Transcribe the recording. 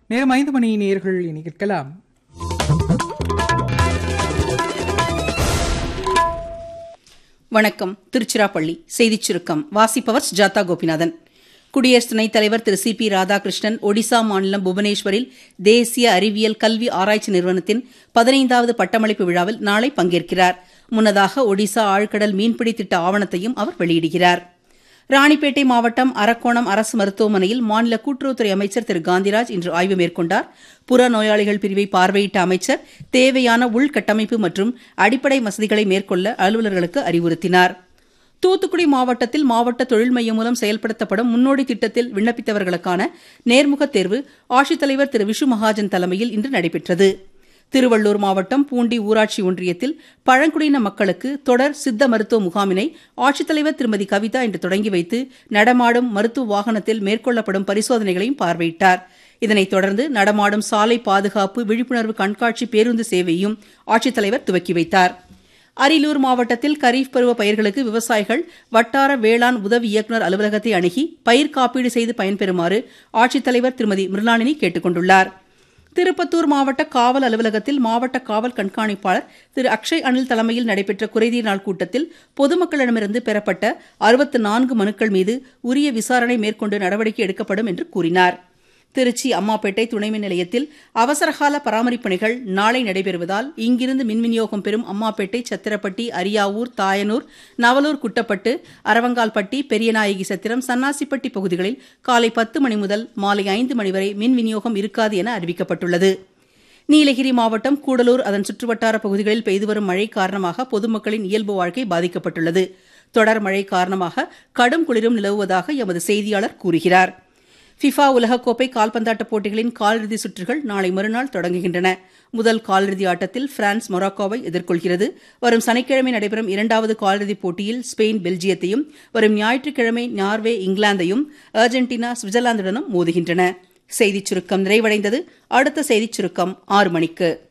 நேரம் ஐந்து மணி நேர்கள் இனி கேட்கலாம் வணக்கம் திருச்சிராப்பள்ளி செய்திச் சுருக்கம் வாசிப்பவர் ஜாதா கோபிநாதன் குடியரசு துணைத் தலைவர் திரு சி பி ராதாகிருஷ்ணன் ஒடிசா மாநிலம் புவனேஸ்வரில் தேசிய அறிவியல் கல்வி ஆராய்ச்சி நிறுவனத்தின் பதினைந்தாவது பட்டமளிப்பு விழாவில் நாளை பங்கேற்கிறார் முன்னதாக ஒடிசா ஆழ்கடல் மீன்பிடி திட்ட ஆவணத்தையும் அவர் வெளியிடுகிறார் ராணிப்பேட்டை மாவட்டம் அரக்கோணம் அரசு மருத்துவமனையில் மாநில கூட்டுறவுத்துறை அமைச்சர் திரு காந்திராஜ் இன்று ஆய்வு மேற்கொண்டார் புற நோயாளிகள் பிரிவை பார்வையிட்ட அமைச்சர் தேவையான உள்கட்டமைப்பு மற்றும் அடிப்படை வசதிகளை மேற்கொள்ள அலுவலர்களுக்கு அறிவுறுத்தினார் தூத்துக்குடி மாவட்டத்தில் மாவட்ட தொழில் மையம் மூலம் செயல்படுத்தப்படும் முன்னோடி திட்டத்தில் விண்ணப்பித்தவர்களுக்கான நேர்முகத் தேர்வு ஆட்சித்தலைவர் திரு விஷு மகாஜன் தலைமையில் இன்று நடைபெற்றது திருவள்ளூர் மாவட்டம் பூண்டி ஊராட்சி ஒன்றியத்தில் பழங்குடியின மக்களுக்கு தொடர் சித்த மருத்துவ முகாமினை ஆட்சித்தலைவர் திருமதி கவிதா இன்று தொடங்கி வைத்து நடமாடும் மருத்துவ வாகனத்தில் மேற்கொள்ளப்படும் பரிசோதனைகளையும் பார்வையிட்டார் இதனைத் தொடர்ந்து நடமாடும் சாலை பாதுகாப்பு விழிப்புணர்வு கண்காட்சி பேருந்து சேவையும் ஆட்சித்தலைவர் துவக்கி வைத்தார் அரியலூர் மாவட்டத்தில் கரீஃப் பருவ பயிர்களுக்கு விவசாயிகள் வட்டார வேளாண் உதவி இயக்குநர் அலுவலகத்தை அணுகி பயிர் காப்பீடு செய்து பயன்பெறுமாறு ஆட்சித்தலைவர் திருமதி மிருளாளினி கேட்டுக் கொண்டுள்ளார் திருப்பத்தூர் மாவட்ட காவல் அலுவலகத்தில் மாவட்ட காவல் கண்காணிப்பாளர் திரு அக்ஷய் அனில் தலைமையில் நடைபெற்ற குறைதீர் நாள் கூட்டத்தில் பொதுமக்களிடமிருந்து பெறப்பட்ட அறுபத்து நான்கு மனுக்கள் மீது உரிய விசாரணை மேற்கொண்டு நடவடிக்கை எடுக்கப்படும் என்று கூறினார் திருச்சி அம்மாப்பேட்டை துணைமின் நிலையத்தில் அவசரகால பராமரிப்பு பணிகள் நாளை நடைபெறுவதால் இங்கிருந்து மின் விநியோகம் பெறும் அம்மாப்பேட்டை சத்திரப்பட்டி அரியாவூர் தாயனூர் நவலூர் குட்டப்பட்டு அரவங்கால்பட்டி பெரியநாயகி சத்திரம் சன்னாசிப்பட்டி பகுதிகளில் காலை பத்து மணி முதல் மாலை ஐந்து மணி வரை மின் விநியோகம் இருக்காது என அறிவிக்கப்பட்டுள்ளது நீலகிரி மாவட்டம் கூடலூர் அதன் சுற்றுவட்டார பகுதிகளில் பெய்து வரும் மழை காரணமாக பொதுமக்களின் இயல்பு வாழ்க்கை பாதிக்கப்பட்டுள்ளது தொடர் மழை காரணமாக கடும் குளிரும் நிலவுவதாக எமது செய்தியாளர் கூறுகிறார் ஃபிஃபா உலகக்கோப்பை கால்பந்தாட்ட போட்டிகளின் காலிறுதி சுற்றுகள் நாளை மறுநாள் தொடங்குகின்றன முதல் காலிறுதி ஆட்டத்தில் பிரான்ஸ் மொராக்கோவை எதிர்கொள்கிறது வரும் சனிக்கிழமை நடைபெறும் இரண்டாவது காலிறுதிப் போட்டியில் ஸ்பெயின் பெல்ஜியத்தையும் வரும் ஞாயிற்றுக்கிழமை நார்வே இங்கிலாந்தையும் அர்ஜென்டினா சுவிட்சர்லாந்துடனும் மோதுகின்றன செய்திச் சுருக்கம் நிறைவடைந்தது அடுத்த செய்திச் சுருக்கம் ஆறு மணிக்கு